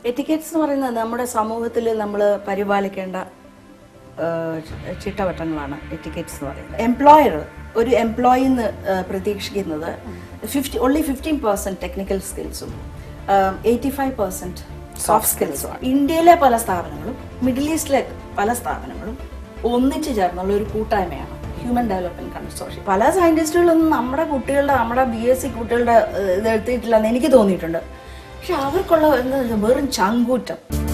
etiquettes എന്ന് പറയുന്നത് നമ്മുടെ സമൂഹത്തിൽ നമ്മൾ പരിപാലിക്കേണ്ട ആ, ചി- ചിട്ടവട്ടങ്ങളാണ് എറ്റിക്കറ്റ്സ് എന്ന് പറയുന്നത് എംപ്ലോയർ ഒരു എംപ്ലോയി എന്ന് പ്രതീക്ഷിക്കുന്നത് fifty only fifteen percent technical സ്കിൽസും എയ്റ്റി ഫൈവ് പെർസെൻറ്റ് സോഫ്റ്റ് സ്കിൽസും ഇന്ത്യയിലെ പല സ്ഥാപനങ്ങളും മിഡിൽ ഈസ്റ്റിലെ പല സ്ഥാപനങ്ങളും ഒന്നിച്ചു ചേർന്നുള്ള ഒരു കൂട്ടായ്മയാണ് ഹ്യൂമൻ ഡെവലപ്മെന്റ് കൺസോർഷ്യം പല സയന്റിസ്റ്റുകളൊന്നും നമ്മുടെ കുട്ടികളുടെ നമ്മുടെ ബി എസ് സി കുട്ടികളുടെ ഏഹ്, ഇത് എടുത്തിട്ടില്ലെന്ന് എനിക്ക് തോന്നിയിട്ടുണ്ട് പക്ഷെ അവർക്കുള്ള എന്താ വെറും ചങ്കൂറ്റം